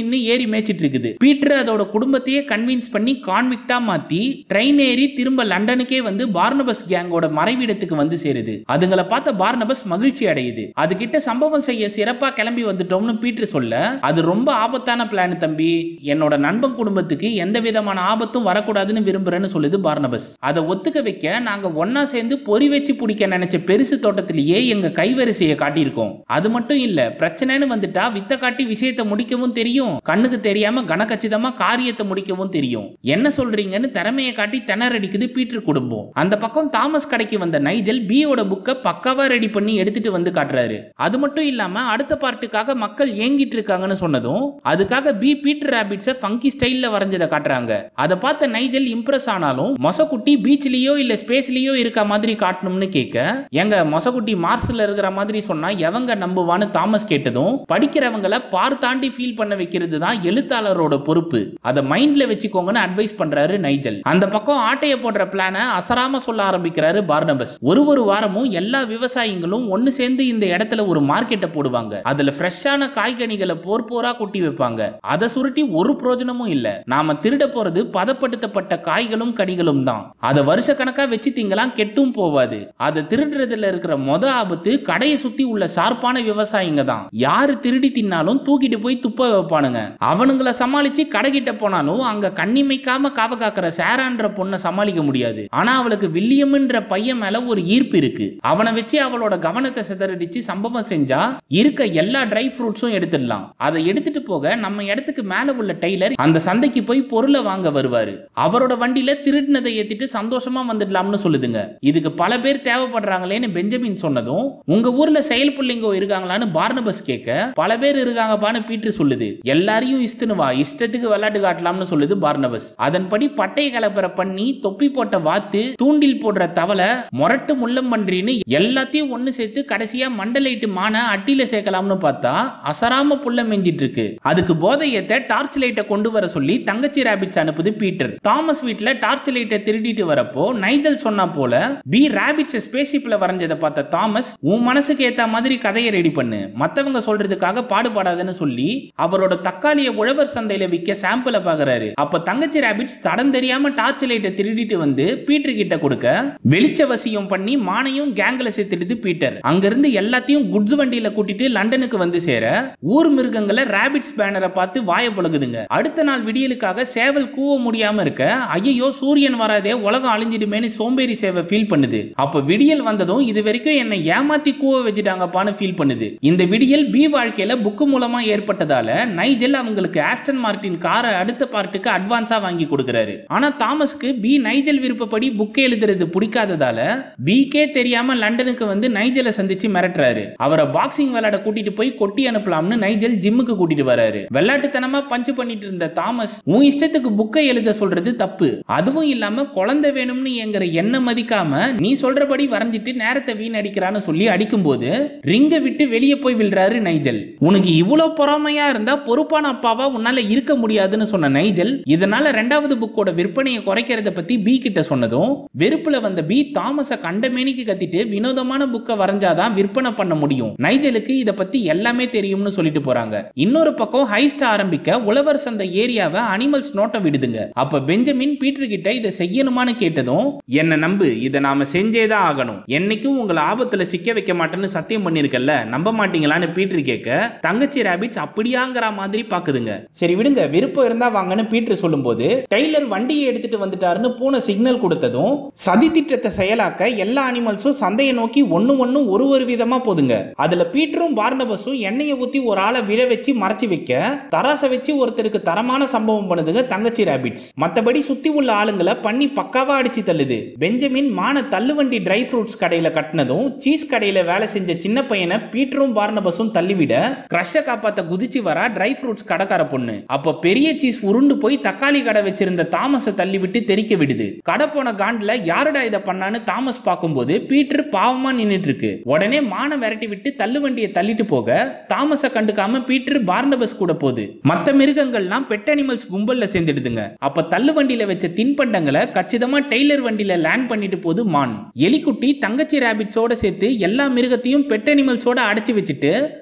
Speaker 1: குதின்னு ஏறி மேய்ச்சிட்டு இருக்குது பீட்டர் அதோட குடும்பத்தையே கன்வின்ஸ் பண்ணி கான்விக்டா மாத்தி ட்ரெயின் ஏறி திரும்ப லண்டனுக்கே வந்து பார்னபஸ் கேங்கோட மறைவிடத்துக்கு வந்து சேருது அதுங்களை பார்த்த பார்னபஸ் மகிழ்ச்சி அடையுது அது கிட்ட சம்பவம் செய்ய சிறப்பா கிளம்பி வந்துட்டோம்னு பீட்டர் சொல்ல அது ரொம்ப ஆபத்தான பிளான் தம்பி என்னோட நண்பன் குடும்பத்துக்கு எந்த விதமான ஆபத்தும் வரக்கூடாதுன்னு விரும்புறேன்னு சொல்லுது பார்னபஸ் அதை ஒத்துக்க வைக்க நாங்க ஒன்னா சேர்ந்து பொறி வச்சு பிடிக்க நினைச்ச பெருசு தோட்டத்திலேயே எங்க கைவரிசையை காட்டியிருக்கோம் அது மட்டும் இல்ல பிரச்சனைன்னு வந்துட்டா வித்த காட்டி விஷயத்தை முடிக்கவும் தெரியும் கண்ணுக்கு தெரியாம கனகச்சிதமா காரியத்தை முடிக்கவும் தெரியும் என்ன சொல்றீங்கன்னு திறமையை காட்டி திணறடிக்குது பீட்டர் குடும்பம் அந்த பக்கம் தாமஸ் கடைக்கு வந்த நைஜல் பியோட புக்கை பக்காவா ரெடி பண்ணி எடுத்துட்டு வந்து காட்டுறாரு அது மட்டும் இல்லாம அடுத்த பார்ட்டுக்காக மக்கள் ஏங்கிட்டு இருக்காங்கன்னு சொன்னதும் அதுக்காக பி பீட்டர் ராபிட்ஸை ஃபங்கி ஸ்டைல்ல வரைஞ்சதை காட்டுறாங்க அதை பார்த்த நைஜல் இம்ப்ரெஸ் ஆனாலும் மொசக்குட்டி பீச்லயோ இல்ல ஸ்பேஸ்லயோ இருக்க மாதிரி காட்டணும்னு கேட்க எங்க மொசக்குட்டி மார்ஸ்ல இருக்கிற மாதிரி சொன்னா எவங்க நம்புவான்னு தாமஸ் கேட்டதும் படிக்கிறவங்கள பார் தாண்டி ஃபீல் பண்ண வைக்கிறது தான் எழுத்தாளரோட பொறுப்பு அதை மைண்ட்ல வச்சுக்கோங்கன்னு அட்வைஸ் பண்றாரு நைஜல் அந்த பக்கம் ஆட்டைய போடுற பிளான அசராம சொல்ல ஆரம்பிக்கிறாரு பார்னபஸ் ஒரு ஒரு வாரமும் எல்லா விவசாயிகளும் ஒன்னு சேர்ந்து இந்த இடத்துல ஒரு மார்க்கெட்டை போடுவாங்க அதுல ஃப்ரெஷ்ஷான காய்கனிகளை போர் போரா கொட்டி வைப்பாங்க அதை சுருட்டி ஒரு பிரயோஜனமும் இல்ல நாம திருட போறது பதப்படுத்தப்பட்ட காய்களும் கனிகளும் தான் அதை வருஷ கணக்கா வச்சு திங்கலாம் கெட்டும் போவாது அதை திருடுறதுல இருக்கிற மொத ஆபத்து கடையை சுத்தி உள்ள ஷார்ப்பான விவசாயிங்க தான் யாரு திருடி தின்னாலும் தூக்கிட்டு போய் துப்ப வைப்பானுங்க அவனுங்கள சமாளிச்சு கடைகிட்ட போனாலும் அங்க கண்ணிமைக்காம காவ காக்கிற சேரான்ற பொண்ணை சமாளிக்க முடியாது ஆனா அவளுக்கு வில்லியம்ன்ற பையன் மேல ஒரு ஈர்ப்பு இருக்கு அவனை வச்சு அவளோட கவனத்தை சிதறடிச்சு சம்பவம் செஞ்சா இருக்க எல்லா ட்ரை ஃப்ரூட்ஸும் எடுத்துடலாம் அதை எடுத்துட்டு போக நம்ம இடத்துக்கு மேல உள்ள டெய்லர் அந்த சந்தைக்கு போய் பொருளை வாங்க வருவாரு அவரோட வண்டியில திருடினதை ஏத்திட்டு சந்தோஷமா வந்துடலாம்னு சொல்லுதுங்க இதுக்கு பல பேர் தேவைப்படுறாங்களேன்னு பெஞ்சமின் சொன்னதும் உங்க ஊர்ல செயல் புள்ளிங்கோ இருக்காங்களான்னு பார்னபஸ் கேட்க பல பேர் இருக்காங்கப்பான்னு பீட்டர் சொல்லுது எல்லாரையும் இஸ்துன்னு வா இஷ்டத்துக்கு விளையாட்டு காட்டலாம்னு சொல்லுது பார்னபஸ் அதன்படி பட்டை கலப்பர பண்ணி தொப்பி போட்ட வாத்து தூண்டில் போடுற தவளை மொரட்டு முள்ளம்பன்றின்னு எல்லாத்தையும் ஒண்ணு சேர்த்து கடைசியா மண்டலைட்டு மான அட்டியில சேர்க்கலாம்னு பார்த்தா அசராம புள்ள மெஞ்சிட்டு இருக்கு அதுக்கு போதை ஏத்த டார்ச் லைட்டை கொண்டு வர சொல்லி தங்கச்சி ராபிட்ஸ் அனுப்புது பீட்டர் தாமஸ் வீட்ல டார்ச் லைட்டை திருடிட்டு வரப்போ நைஜல் சொன்னா போல பி ராபிட்ஸ் ஸ்பேஸ்ஷிப்ல வரைஞ்சதை பார்த்த தாமஸ் உன் மனசுக்கு ஏத்த மாதிரி கதையை ரெடி பண்ணு மத்தவங்க சொல்றதுக்காக பாடுபடாதுன்னு சொல்லி அவரோட தக்காளிய உழவர் சந்தையில விற்க சாம்பிளை பாக்குறாரு அப்ப தங்கச்சி ராபிட்ஸ் தடம் தெரியாம டார்ச் லைட்டை திருடிட்டு வந்து பீட்டர் கிட்ட கொடுக்க வெளிச்ச வசியம் பண்ணி மானையும் கேங்ல சேர்த்துடுது பீட்டர் அங்கிருந்து எல்லாத்தையும் குட்ஸ் வண்டியில கூட்டிட்டு லண்டனுக்கு வந்து சேர ஊர் மிருகங்களை ராபிட்ஸ் பேனரை பார்த்து வாய பழகுதுங்க அடுத்த நாள் விடியலுக்காக சேவல் கூவ முடியாம இருக்க ஐயோ சூரியன் வராதே உலகம் அழிஞ்சிடுமேனு சோம்பேறி சேவை ஃபீல் பண்ணுது அப்ப விடியல் வந்ததும் இது வரைக்கும் என்னை ஏமாத்தி கூவ வச்சுட்டாங்கப்பான்னு ஃபீல் பண்ணுது இந்த விடியல் பி வாழ்க்கையில புக்கு மூலமா ஏற்பட்டதால நைஜல் அவங்களுக்கு ஆஸ்டன் மார்டின் காரை அடுத்த பார்ட்டுக்கு அட்வான்ஸா வாங்கி கொடுக்கறாரு ஆனா தாமஸ்க்கு பி நைஜல் விருப்பப்படி புக் எழுதுறது பிடிக்காததால பிக்கே தெரியாம லண்டனுக்கு வந்து நைஜலை சந்திச்சு மிரட்டுறாரு அவரை பாக்ஸிங் விளையாட கூட்டிட்டு போய் கொட்டி அனுப்பலாம்னு நைஜல் ஜிம்முக்கு கூட்டிட்டு வராரு விளையாட்டுத்தனமா பஞ்சு பண்ணிட்டு இருந்த தாமஸ் உன் இஷ்டத்துக்கு புக்கை எழுத சொல்றது தப்பு அதுவும் இல்லாம குழந்தை வேணும்னு எங்கிற எண்ணம் மதிக்காம நீ சொல்றபடி வரைஞ்சிட்டு நேரத்தை வீணடிக்கிறான்னு சொல்லி அடிக்கும்போது ரிங்க விட்டு வெளியே போய் விழுறாரு நைஜல் உனக்கு இவ்வளவு பொறாமையா இருந்தா பொறுப்பான அப்பாவா உன்னால இருக்க முடியாதுன்னு சொன்ன நைஜல் இதனால ரெண்டாவது புக்கோட விற்பனையை குறைக்கிறத பத்தி பி கிட்ட சொன்னதும் வெறுப்புல வந்த பி தாமஸ கண்டமேனிக்கு கத்திட்டு வினோதமான புக்கை வரைஞ்சாதான் விற்பனை பண்ண முடியும் நைஜலுக்கு இத பத்தி எல்லாமே தெரியும்னு சொல்லிட்டு போறாங்க இன்னொரு பக்கம் ஹைஸ்ட் ஆரம்பிக்க உழவர் சந்தை ஏரியாவை அனிமல்ஸ் நோட்டம் விடுதுங்க அப்ப பெஞ்சமின் பீட்டர் கிட்ட இதை செய்யணுமான்னு கேட்டதும் என்ன நம்பு இதை நாம செஞ்சேதான் ஆகணும் என்னைக்கும் உங்களை ஆபத்துல சிக்க வைக்க மாட்டேன்னு சத்தியம் பண்ணிருக்கல நம்ப மாட்டீங்களான்னு பீட்டர் கேட்க தங்கச்சி ராபிட்ஸ் அப்படியாங்கிற மாதிரி பாக்குதுங்க சரி விடுங்க விருப்பம் இருந்தா வாங்கன்னு பீட்டர் சொல்லும்போது டெய்லர் வண்டியை எடுத்துட்டு வந்துட்டாருன்னு பூனை சிக்னல் கொடுத்ததும் சதி திட்டத்தை செயலாக்க எல்லா அனிமல்ஸும் சந்தையை நோக்கி ஒண்ணு ஒண்ணு ஒரு ஒரு விதமா போதுங்க அதுல பீட்டரும் பார்னபஸும் எண்ணெயை ஊத்தி ஒரு ஆளை விழ வச்சு மறைச்சு வைக்க தராசை வச்சு ஒருத்தருக்கு தரமான சம்பவம் பண்ணுதுங்க தங்கச்சி ராபிட்ஸ் மத்தபடி சுத்தி உள்ள ஆளுங்களை பண்ணி பக்காவா அடிச்சு தள்ளுது பெஞ்சமின் மான தள்ளுவண்டி ட்ரை ஃப்ரூட்ஸ் கடையில கட்டினதும் சீஸ் கடையில வேலை செஞ்ச சின்ன பையனை பீட்டரும் பார்னபஸும் தள்ளிவிட கிரஷ காப்பாத்த குதிச்சு வரா ட்ரை ஃப்ரூட்ஸ் கடைக்கார பொண்ணு அப்போ பெரிய சீஸ் உருண்டு போய் தக்காளி கடை வச்சிருந்த தாமஸை தள்ளி விட்டு தெரிக்க விடுது கடை போன காண்டில் யாருடா இதை பண்ணான்னு தாமஸ் பார்க்கும்போது பீட்டர் பாவமா நின்னுட்டு இருக்கு உடனே மான விரட்டி விட்டு தள்ளுவண்டியை தள்ளிட்டு போக தாமஸை கண்டுக்காம பீட்டர் பார்னபஸ் கூட போகுது மத்த மிருகங்கள்லாம் பெட் அனிமல்ஸ் கும்பல்ல சேர்ந்துடுதுங்க அப்ப தள்ளு வண்டியில வச்ச தின்பண்டங்களை கச்சிதமா டெய்லர் வண்டியில லேண்ட் பண்ணிட்டு போகுது மான் எலிக்குட்டி தங்கச்சி ராபிட்ஸோட சேர்த்து எல்லா மிருகத்தையும் பெட் அனிமல்ஸோட அடைச்சு வச்சுட்டு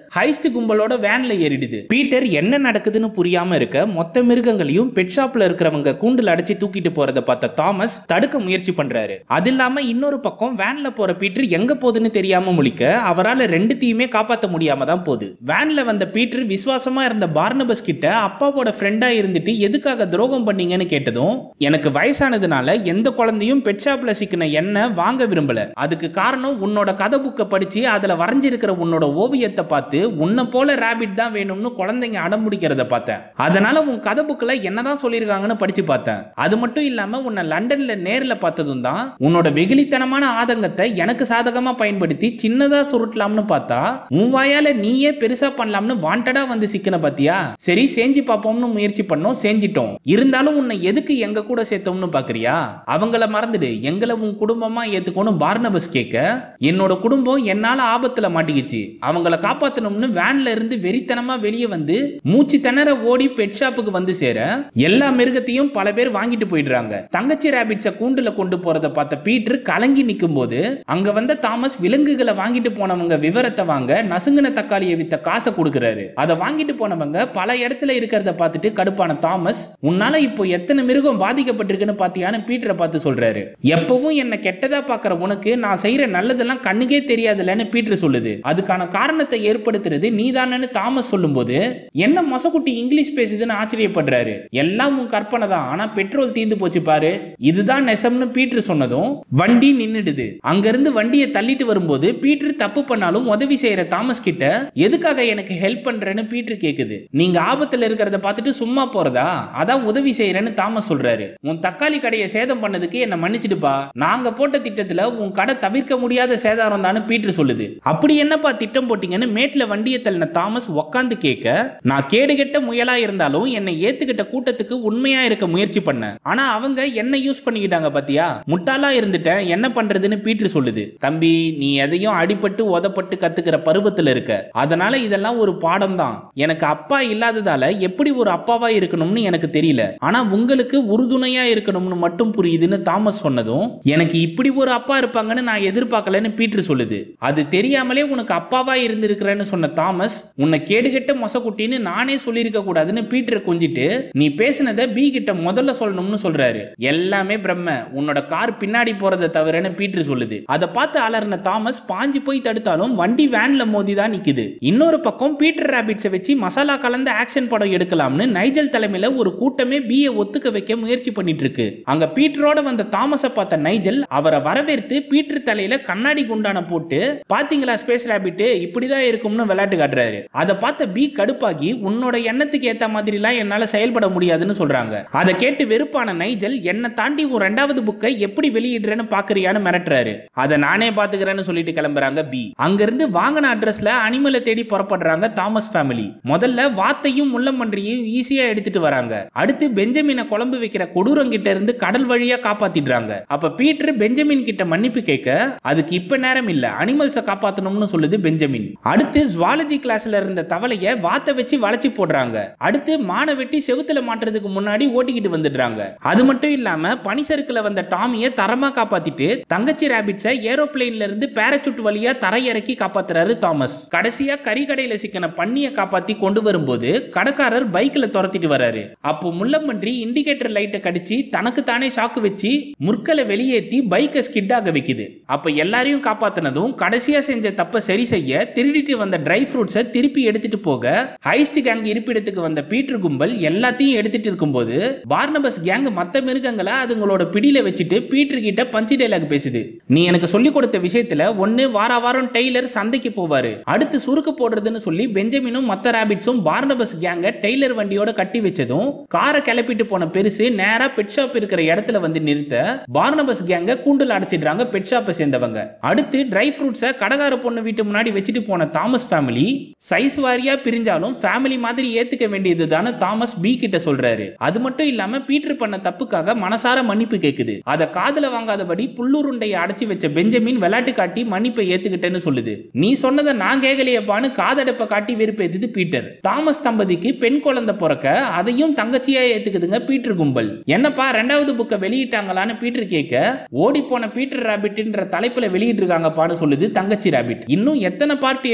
Speaker 1: ஹைஸ்ட் கும்பலோட வேன்ல ஏறிடுது பீட்டர் என்ன நடக்குதுன்னு புரியாம இருக்க மொத்த மிருகங்களையும் பெட் ஷாப்ல இருக்கிறவங்க கூண்டுல அடைச்சு தூக்கிட்டு போறத பார்த்த தாமஸ் தடுக்க முயற்சி பண்றாரு அது இல்லாம இன்னொரு பக்கம் வேன்ல போற பீட்டர் எங்க போகுதுன்னு தெரியாம முழிக்க அவரால் ரெண்டுத்தையுமே காப்பாற்ற முடியாம தான் போகுது வேன்ல வந்த பீட்டர் விசுவாசமா இருந்த பார்னபஸ் கிட்ட அப்பாவோட ஃப்ரெண்டா இருந்துட்டு எதுக்காக துரோகம் பண்ணீங்கன்னு கேட்டதும் எனக்கு வயசானதுனால எந்த குழந்தையும் பெட் ஷாப்ல சிக்கின என்ன வாங்க விரும்பல அதுக்கு காரணம் உன்னோட கதை புக்கை படிச்சு அதுல வரைஞ்சிருக்கிற உன்னோட ஓவியத்தை பார்த்து உன்னை போல ரேபிட் தான் வேணும்னு குழந்தைங்க அடம் பிடிக்கிறத பார்த்தேன் அதனால உன் கதை புக்கில் என்னதான் சொல்லியிருக்காங்கன்னு படிச்சு பார்த்தேன் அது மட்டும் இல்லாம உன்னை லண்டன்ல நேர்ல பார்த்ததும் தான் உன்னோட வெகுளித்தனமான ஆதங்கத்தை எனக்கு சாதகமா பயன்படுத்தி சின்னதா சுருட்டலாம்னு பார்த்தா உன் வாயால நீயே பெருசா பண்ணலாம்னு வாண்டடா வந்து சிக்கன பாத்தியா சரி செஞ்சு பார்ப்போம்னு முயற்சி பண்ணோம் செஞ்சிட்டோம் இருந்தாலும் உன்னை எதுக்கு எங்க கூட சேர்த்தோம்னு பாக்குறியா அவங்கள மறந்துடு எங்களை உன் குடும்பமா ஏத்துக்கணும் பார்னபஸ் கேட்க என்னோட குடும்பம் என்னால ஆபத்துல மாட்டிக்கிச்சு அவங்கள காப்பாத்தணும்னு வேன்ல இருந்து வெறித்தனமா வெளியே வந்து மூச்சு திணற ஓடி பெட் ஷாப்புக்கு வந்து சேர எல்லா மிருகத்தையும் பல பேர் வாங்கிட்டு போயிடுறாங்க தங்கச்சி ரேபிட்ஸ கூண்டுல கொண்டு போறத பார்த்த பீட்டர் கலங்கி நிற்கும் போது அங்க வந்த தாமஸ் விலங்குகளை வாங்கிட்டு போனவங்க விவரத்தை வாங்க நசுங்கின தக்காளியை வித்த காசை கொடுக்கறாரு அதை வாங்கிட்டு போனவங்க பல இடத்துல இருக்கிறத பார்த்துட்டு கடுப்பான தாமஸ் உன்னால இப்போ எத்தனை மிருகம் பாதிக்கப்பட்டிருக்குன்னு பாத்தியான்னு பீட்டரை பார்த்து சொல்றாரு எப்பவும் என்ன கெட்டதா பாக்குற உனக்கு நான் செய்யற நல்லதெல்லாம் கண்ணுக்கே தெரியாதுலன்னு பீட்டர் சொல்லுது அதுக்கான காரணத்தை ஏற்படுத்துறது நீதானன்னு தாமஸ் சொல்லும்போது என்ன மொசக்குட்டி இங்கிலீஷ் பேசுதுன்னு ஆச்சரியப்படுறாரு எல்லாம் உன் கற்பனை தான் ஆனா பெட்ரோல் தீந்து போச்சு பாரு இதுதான் நெசம்னு பீட்டர் சொன்னதும் வண்டி நின்னுடுது அங்கிருந்து வண்டியை தள்ளிட்டு வரும்போது பீட்டர் தப்பு பண்ணாலும் உதவி செய்யற தாமஸ் கிட்ட எதுக்காக எனக்கு ஹெல்ப் பண்றேன்னு பீட்டர் கேக்குது நீங்க ஆபத்துல இருக்கிறத பார்த்துட்டு சும்மா போறதா அதான் உதவி செய்யறேன்னு தாமஸ் சொல்றாரு உன் தக்காளி கடையை சேதம் பண்ணதுக்கு என்ன மன்னிச்சிடுப்பா நாங்க போட்ட திட்டத்துல உன் கடை தவிர்க்க முடியாத சேதாரம் தானு பீட்டர் சொல்லுது அப்படி என்னப்பா திட்டம் போட்டீங்கன்னு மேட்ல வண்டியை தள்ளின தாமஸ் உக்காந்து கேட்க நான் கேடுகெட்ட முயலா இருந்தாலும் என்னை ஏத்துக்கிட்ட கூட்டத்துக்கு உண்மையா இருக்க முயற்சி பண்ணேன் ஆனா அவங்க என்ன யூஸ் பண்ணிக்கிட்டாங்க பாத்தியா முட்டாளா இருந்துட்டேன் என்ன பண்றதுன்னு பீட்டர் சொல்லுது தம்பி நீ எதையும் அடிபட்டு உதப்பட்டு கத்துக்கிற பருவத்துல இருக்க அதனால இதெல்லாம் ஒரு பாடம் தான் எனக்கு அப்பா இல்லாததால எப்படி ஒரு அப்பாவா இருக்கணும்னு எனக்கு தெரியல ஆனா உங்களுக்கு உறுதுணையா இருக்கணும்னு மட்டும் புரியுதுன்னு தாமஸ் சொன்னதும் எனக்கு இப்படி ஒரு அப்பா இருப்பாங்கன்னு நான் எதிர்பார்க்கலன்னு பீட்டர் சொல்லுது அது தெரியாமலே உனக்கு அப்பாவா இருந்திருக்கிறேன்னு சொன்ன தாமஸ் உன்னை கேடுகெட்ட மொசக்குட்டின்னு நானே சொல்லியிருக்க கூடாதுன்னு பீட்டரை கொஞ்சிட்டு நீ பேசினதை பி கிட்ட முதல்ல சொல்லணும்னு சொல்றாரு எல்லாமே பிரம்ம உன்னோட கார் பின்னாடி போறதை தவிரன்னு பீட்டர் சொல்லுது அதை பார்த்து அலர்ன தாமஸ் பாஞ்சு போய் தடுத்தாலும் வண்டி வேன்ல மோதி தான் நிக்குது இன்னொரு பக்கம் பீட்டர் ராபிட்ஸை வச்சு மசாலா கலந்த ஆக்ஷன் படம் எடுக்கலாம்னு நைஜல் தலைமையில ஒரு கூட்டமே பியை ஒத்துக்க வைக்க முயற்சி பண்ணிட்டு இருக்கு அங்க பீட்டரோட வந்த தாமஸை பார்த்த நைஜல் அவரை வரவேற்று பீட்டர் தலையில கண்ணாடி குண்டான போட்டு பாத்தீங்களா ஸ்பேஸ் ராபிட் இப்படிதான் இருக்கும்னு விளையாட்டு காட்டுறாரு அதை பார்த்த பி கடுப்பாகி உன்னோட எண்ணத்துக்கு ஏத்த மாதிரிலாம் என்னால செயல்பட முடியாதுன்னு சொல்றாங்க அதை கேட்டு வெறுப்பான நைஜல் என்னை தாண்டி உன் ரெண்டாவது புக்கை எப்படி வெளியிடுறேன்னு பாக்குறியான்னு மிரட்டுறாரு அதை நானே பாத்துக்கிறேன்னு சொல்லிட்டு கிளம்புறாங்க பி அங்கிருந்து வாங்கின அட்ரஸ்ல அனிமலை தேடி புறப்படுறாங்க தாமஸ் ஃபேமிலி முதல்ல வாத்தையும் முள்ளம்பன்றியையும் ஈஸியா எடுத்துட்டு வராங்க அடுத்து பெஞ்சமினை குழம்பு வைக்கிற கொடூரங்கிட்ட இருந்து கடல் வழியா காப்பாத்திடுறாங்க அப்ப பீட்டர் பெஞ்சமின் கிட்ட மன்னிப்பு கேட்க அதுக்கு இப்ப நேரம் இல்ல அனிமல்ஸை காப்பாத்தணும்னு சொல்லுது பெஞ்சமின் அடுத்து ஜுவாலஜி கிளாஸ்ல இருந்த தவளைய வாத்தை வச்சு வளைச்சு போடுறாங்க அடுத்து மானை வெட்டி செவுத்துல மாட்டுறதுக்கு முன்னாடி ஓட்டிக்கிட்டு வந்துடுறாங்க அது மட்டும் இல்லாம பனிசறுக்குல வந்த டாமிய தரமா காப்பாத்திட்டு தங்கச்சி ராபிட்ஸை ஏரோப்ளேன்ல இருந்து பேரச்சூட் வழியா தரையிறக்கி காப்பாத்துறாரு தாமஸ் கடைசியா கறிக்கடையில சிக்கன பண்ணிய காப்பாத்தி கொண்டு வரும்போது கடைக்காரர் பைக்ல துரத்திட்டு வராரு அப்போ முள்ளம்பன்றி இண்டிகேட்டர் லைட்டை கடிச்சு தனக்கு தானே ஷாக்கு வச்சு முற்களை வெளியேற்றி பைக்கை ஸ்கிட் ஆக வைக்குது அப்ப எல்லாரையும் காப்பாத்தினதும் கடைசியா செஞ்ச தப்ப சரி செய்ய திருடிட்டு வந்த ட்ரை ஃப்ரூட்ஸை திருப்பி எடுத்துட்டு போக ஹைஸ்ட் கேங் இருப்பிடத்துக்கு வந்த பீட்டர் கும்பல் எல்லாத்தையும் எடுத்துட்டு இருக்கும்போது பார்னபஸ் கேங் மத்த மிருகங்களை அதுங்களோட பிடியில வச்சுட்டு பீட்டர் கிட்ட பஞ்சு டைலாக் பேசுது நீ எனக்கு சொல்லி கொடுத்த விஷயத்துல ஒன்னு வார வாரம் டெய்லர் சந்தைக்கு போவாரு அடுத்து சுருக்கு போடுறதுன்னு சொல்லி பெஞ்சமினும் மத்த ராபிட்ஸும் பார்னபஸ் கேங்க டெய்லர் வண்டியோட கட்டி வச்சதும் காரை கிளப்பிட்டு போன பெருசு நேரா பெட் ஷாப் இருக்கிற இடத்துல வந்து நிறுத்த பார்னபஸ் கேங்க கூண்டுல அடைச்சிடுறாங்க பெட் ஷாப்பை சேர்ந்தவங்க அடுத்து ட்ரை ஃப்ரூட்ஸை கடகார பொண்ணு வீட்டு முன்னாடி வச்சுட்டு போன தாமஸ் ஃபேமிலி சைஸ் வாரியா பிரிஞ்சாலும் ஃபேமிலி மாதிரி ஏத்துக்க வேண்டியது தானே தாமஸ் பி கிட்ட சொல்றாரு அது மட்டும் இல்லாம பீட்டர் பண்ண தப்புக்காக மனசார மன்னிப்பு கேக்குது அதை காதுல வாங்காதபடி புல்லுருண்டையை அடைச்சி வச்ச பெஞ்சமின் விளையாட்டு காட்டி மன்னிப்பை ஏத்துக்கிட்டேன்னு சொல்லுது நீ சொன்னதை நான் கேட்கலையப்பான்னு காதடைப்பை காட்டி வெறுப்பேத்துது பீட்டர் தாமஸ் தம்பதிக்கு பெண் குழந்தை பிறக்க அதையும் தங்கச்சியா ஏத்துக்குதுங்க பீட்டர் கும்பல் என்னப்பா ரெண்டாவது புக்கை வெளியிட்டாங்களான்னு பீட்டர் கேட்க ஓடி போன பீட்டர் ராபிட்ன்ற தலைப்புல வெளியிட்டிருக்காங்கப்பான்னு சொல்லுது தங்கச்சி ராபிட் இன்னும் எத்தனை பார்ட்டி எடுத்தாலும்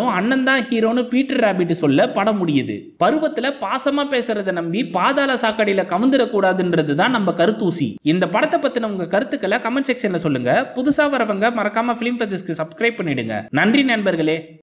Speaker 1: இருந்தாலும் அண்ணன் தான் ஹீரோன்னு பீட்டர் ராபிட் சொல்ல படம் முடியுது பருவத்துல பாசமா பேசுறத நம்பி பாதாள சாக்கடையில கவுந்துடக்கூடாதுன்றது தான் நம்ம கருத்தூசி இந்த படத்தை பத்தின உங்க கருத்துக்களை கமெண்ட் செக்ஷன்ல சொல்லுங்க புதுசா வரவங்க மறக்காம பிலிம் ஃபெதிஸ்க்கு சப்ஸ்கிரைப் பண்ணிடுங்க நன்றி நண்பர்களே